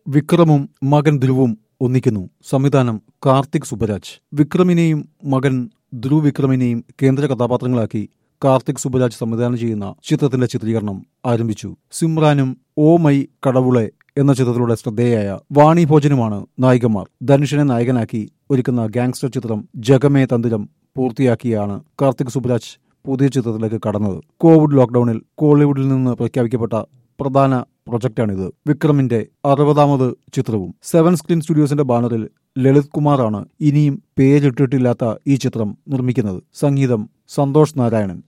വിക്രമും മകൻ ധ്രുവും ഒന്നിക്കുന്നു സംവിധാനം കാർത്തിക് സുബരാജ് വിക്രമിനെയും മകൻ ധ്രുവ് വിക്രമിനെയും കേന്ദ്ര കഥാപാത്രങ്ങളാക്കി കാർത്തിക് സുബരാജ് സംവിധാനം ചെയ്യുന്ന ചിത്രത്തിന്റെ ചിത്രീകരണം ആരംഭിച്ചു സിമ്രാനും ഓ മൈ കടവുളെ എന്ന ചിത്രത്തിലൂടെ ശ്രദ്ധേയായ വാണി ഭോജനുമാണ് നായികമാർ ധനുഷിനെ നായകനാക്കി ഒരുക്കുന്ന ഗാങ്സ്റ്റർ ചിത്രം ജഗമേ തന്തിരം പൂർത്തിയാക്കിയാണ് കാർത്തിക് സുബരാജ് പുതിയ ചിത്രത്തിലേക്ക് കടന്നത് കോവിഡ് ലോക്ഡൌണിൽ കോളിവുഡിൽ നിന്ന് പ്രഖ്യാപിക്കപ്പെട്ട പ്രധാന പ്രൊജക്റ്റാണിത് വിക്രമിന്റെ അറുപതാമത് ചിത്രവും സെവൻ സ്ക്രീൻ സ്റ്റുഡിയോസിന്റെ ബാനറിൽ ലളിത് കുമാറാണ് ഇനിയും പേരിട്ടിട്ടില്ലാത്ത ഈ ചിത്രം നിർമ്മിക്കുന്നത് സംഗീതം സന്തോഷ് നാരായണൻ